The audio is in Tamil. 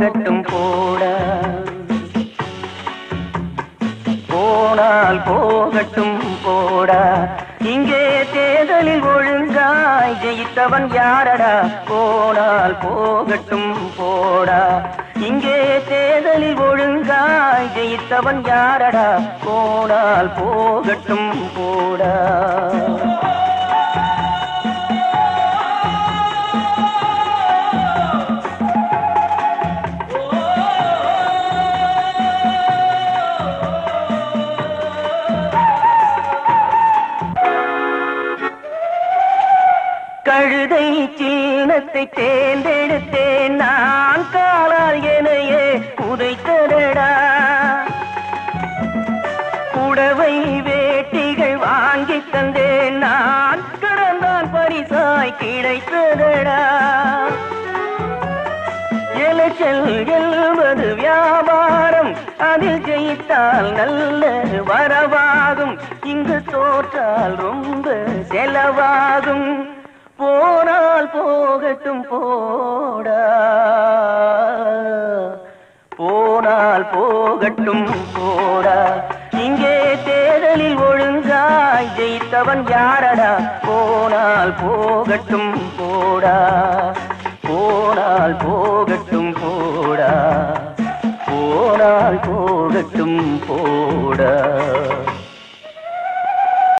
போகட்டும் போடா போனால் போகட்டும் போடா இங்கே தேர்தலில் ஒழுங்காய் ஜெயித்தவன் யாரடா போனால் போகட்டும் போடா இங்கே தேர்தலில் ஒழுங்காய் ஜெயித்தவன் யாரடா போனால் போகட்டும் போடா கழுதை சின்னத்தை தேர்ந்தெடுத்தேன் நான் காலால் எனையே உதைத்ததடா புடவை வேட்டிகள் வாங்கி தந்தேன் நான் கடந்தான் பரிசாய் கிடைத்ததடா எலச்சல் எழுவது வியாபாரம் அதில் ஜெயித்தால் நல்ல வரவாகும் இங்கு தோற்றால் ரொம்ப செலவாகும் போனால் போகட்டும் போடா போனால் போகட்டும் போடா இங்கே தேர்தலில் ஒழுங்காய் ஜெயித்தவன் யாரடா போனால் போகட்டும் போடா போனால் போகட்டும் போடா போனால் போகட்டும் போடா